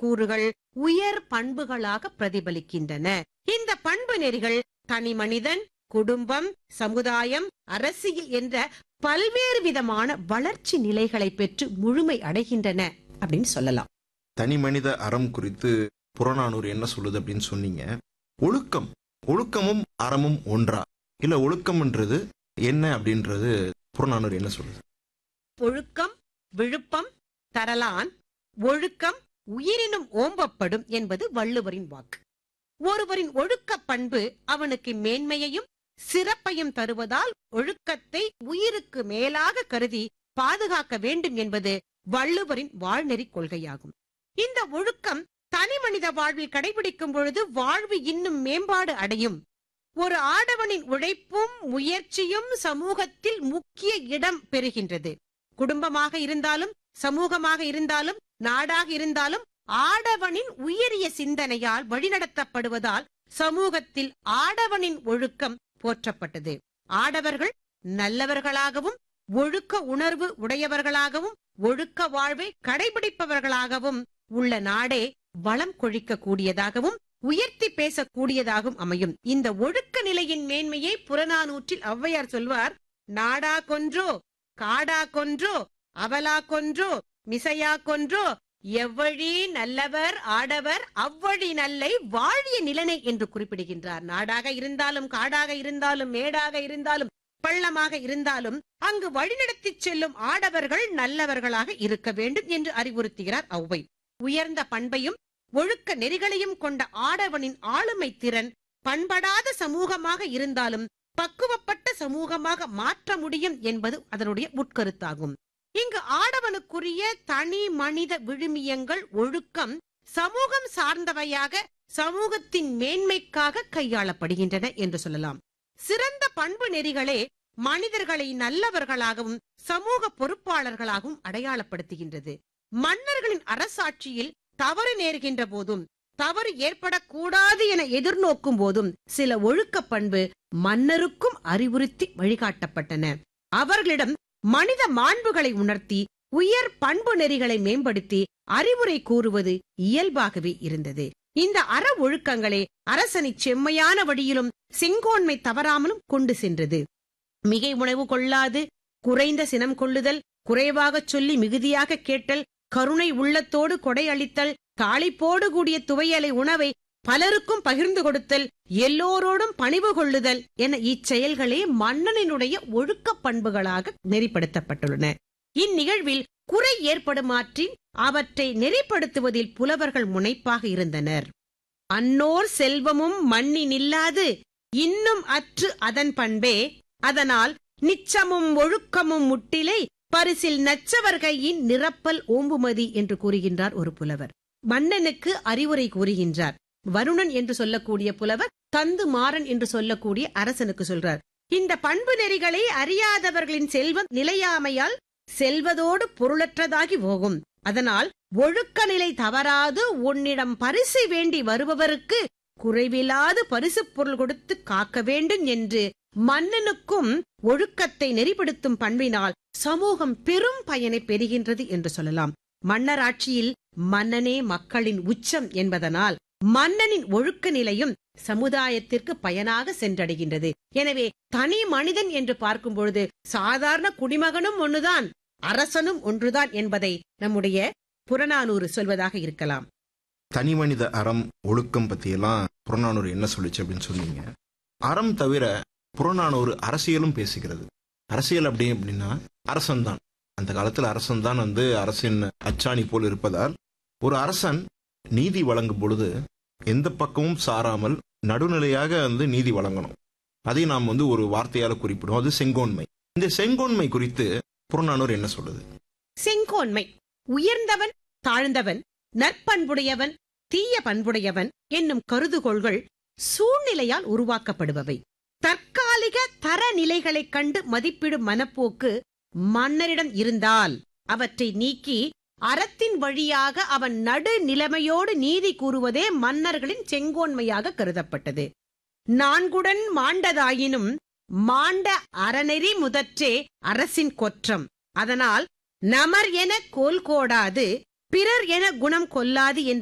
கூறுகள் உயர் பண்புகளாக பிரதிபலிக்கின்றன இந்த பண்பு நெறிகள் தனி மனிதன் குடும்பம் சமுதாயம் அரசியல் என்ற பல்வேறு விதமான வளர்ச்சி நிலைகளை பெற்று முழுமை அடைகின்றன அப்படின்னு சொல்லலாம் தனி மனித அறம் குறித்து புறநானூறு என்ன சொல்லுது அப்படின்னு சொன்னீங்க ஒழுக்கம் ஒழுக்கமும் அறமும் ஒன்றா இல்ல ஒழுக்கம்ன்றது என்ன அப்படின்றது புறநானூறு என்ன சொல்லுது ஒழுக்கம் விழுப்பம் தரலான் ஒழுக்கம் உயிரினும் ஓம்பப்படும் என்பது வள்ளுவரின் வாக்கு ஒருவரின் ஒழுக்க பண்பு அவனுக்கு மேன்மையையும் சிறப்பையும் தருவதால் ஒழுக்கத்தை உயிருக்கு மேலாக கருதி பாதுகாக்க வேண்டும் என்பது வள்ளுவரின் வாழ்நெறி கொள்கையாகும் இந்த ஒழுக்கம் தனி மனித வாழ்வில் கடைபிடிக்கும் பொழுது வாழ்வு இன்னும் மேம்பாடு அடையும் ஒரு ஆடவனின் உழைப்பும் முயற்சியும் சமூகத்தில் முக்கிய இடம் பெறுகின்றது குடும்பமாக இருந்தாலும் சமூகமாக இருந்தாலும் நாடாக இருந்தாலும் ஆடவனின் உயரிய சிந்தனையால் வழிநடத்தப்படுவதால் சமூகத்தில் ஆடவனின் ஒழுக்கம் போற்றப்பட்டது ஆடவர்கள் நல்லவர்களாகவும் ஒழுக்க உணர்வு உடையவர்களாகவும் ஒழுக்க வாழ்வை கடைபிடிப்பவர்களாகவும் உள்ள நாடே வளம் கொழிக்க கூடியதாகவும் உயர்த்தி பேசக்கூடியதாகவும் அமையும் இந்த ஒழுக்க நிலையின் மேன்மையை புறநானூற்றில் ஔவையார் சொல்வார் நாடா கொன்றோ காடா கொன்றோ அவலா கொன்றோ மிசையா கொன்றோ எவ்வழி நல்லவர் ஆடவர் அவ்வழி நல்லை வாழிய நிலனை என்று குறிப்பிடுகின்றார் நாடாக இருந்தாலும் காடாக இருந்தாலும் மேடாக இருந்தாலும் பள்ளமாக இருந்தாலும் அங்கு வழிநடத்திச் செல்லும் ஆடவர்கள் நல்லவர்களாக இருக்க வேண்டும் என்று அறிவுறுத்துகிறார் ஔவை உயர்ந்த பண்பையும் ஒழுக்க நெறிகளையும் கொண்ட ஆடவனின் ஆளுமை திறன் பண்படாத சமூகமாக இருந்தாலும் பக்குவப்பட்ட சமூகமாக மாற்ற முடியும் என்பது அதனுடைய உட்கருத்தாகும் இங்கு ஆடவனுக்குரிய தனி மனித விழுமியங்கள் ஒழுக்கம் சமூகம் சார்ந்தவையாக சமூகத்தின் மேன்மைக்காக கையாளப்படுகின்றன என்று சொல்லலாம் சிறந்த பண்பு நெறிகளே மனிதர்களை நல்லவர்களாகவும் சமூக பொறுப்பாளர்களாகவும் அடையாளப்படுத்துகின்றது மன்னர்களின் அரசாட்சியில் தவறு நேர்கின்ற போதும் தவறு ஏற்படக்கூடாது என எதிர்நோக்கும் போதும் சில ஒழுக்க பண்பு மன்னருக்கும் அறிவுறுத்தி வழிகாட்டப்பட்டன அவர்களிடம் மனித மாண்புகளை உணர்த்தி உயர் பண்பு நெறிகளை மேம்படுத்தி அறிவுரை கூறுவது இயல்பாகவே இருந்தது இந்த அற ஒழுக்கங்களே அரசனை செம்மையான வழியிலும் செங்கோன்மை தவறாமலும் கொண்டு சென்றது மிகை உணவு கொள்ளாது குறைந்த சினம் கொள்ளுதல் குறைவாகச் சொல்லி மிகுதியாக கேட்டல் கருணை உள்ளத்தோடு கொடை அளித்தல் தாளிப்போடு கூடிய துவையலை உணவை பலருக்கும் பகிர்ந்து கொடுத்தல் எல்லோரோடும் பணிவு கொள்ளுதல் என இச்செயல்களே மன்னனினுடைய ஒழுக்க பண்புகளாக நெறிப்படுத்தப்பட்டுள்ளன இந்நிகழ்வில் குறை ஏற்படுமாற்றின் அவற்றை நெறிப்படுத்துவதில் புலவர்கள் முனைப்பாக இருந்தனர் அன்னோர் செல்வமும் மண்ணி நில்லாது இன்னும் அற்று அதன் பண்பே அதனால் நிச்சமும் ஒழுக்கமும் முட்டிலை பரிசில் நச்சவர்கையின் நிரப்பல் ஓம்புமதி என்று கூறுகின்றார் ஒரு புலவர் மன்னனுக்கு அறிவுரை கூறுகின்றார் வருணன் என்று சொல்லக்கூடிய புலவர் தந்து மாறன் என்று சொல்லக்கூடிய அரசனுக்கு சொல்றார் இந்த பண்பு நெறிகளை அறியாதவர்களின் செல்வம் நிலையாமையால் செல்வதோடு பொருளற்றதாகி போகும் அதனால் ஒழுக்க நிலை தவறாது உன்னிடம் பரிசு வேண்டி வருபவருக்கு குறைவில்லாது பரிசு பொருள் கொடுத்து காக்க வேண்டும் என்று மன்னனுக்கும் ஒழுக்கத்தை நெறிப்படுத்தும் பண்பினால் சமூகம் பெரும் பயனை பெறுகின்றது என்று சொல்லலாம் மன்னராட்சியில் மன்னனே மக்களின் உச்சம் என்பதனால் மன்னனின் ஒழுக்க நிலையும் சமுதாயத்திற்கு பயனாக சென்றடைகின்றது எனவே தனி மனிதன் என்று பார்க்கும் பொழுது சாதாரண குடிமகனும் ஒன்றுதான் அரசனும் ஒன்றுதான் என்பதை நம்முடைய புறநானூறு சொல்வதாக இருக்கலாம் தனி மனித அறம் ஒழுக்கம் பத்தியெல்லாம் புறநானூறு என்ன சொல்லுச்சு அப்படின்னு சொன்னீங்க அறம் தவிர புறநானூறு அரசியலும் பேசுகிறது அரசியல் அப்படி அப்படின்னா அரசன் தான் அந்த காலத்துல அரசன் தான் வந்து அரசின் அச்சாணி போல் இருப்பதால் ஒரு அரசன் நீதி வழங்கும் பொழுது எந்த பக்கமும் சாராமல் நடுநிலையாக வந்து நீதி வழங்கணும் அதை நாம் வந்து ஒரு வார்த்தையால குறிப்பிடுவோம் அது செங்கோன்மை இந்த செங்கோன்மை குறித்து புறநானூறு என்ன சொல்லுது செங்கோன்மை உயர்ந்தவன் தாழ்ந்தவன் நற்பண்புடையவன் தீய பண்புடையவன் என்னும் கருதுகோள்கள் சூழ்நிலையால் உருவாக்கப்படுபவை தற்காலிக தரநிலைகளைக் கண்டு மதிப்பிடும் மனப்போக்கு மன்னரிடம் இருந்தால் அவற்றை நீக்கி அறத்தின் வழியாக அவன் நடு நிலைமையோடு நீதி கூறுவதே மன்னர்களின் செங்கோன்மையாக கருதப்பட்டது நான்குடன் மாண்டதாயினும் மாண்ட அறநெறி முதற்றே அரசின் கொற்றம் அதனால் நமர் என கோல் கோடாது பிறர் என குணம் கொல்லாது என்று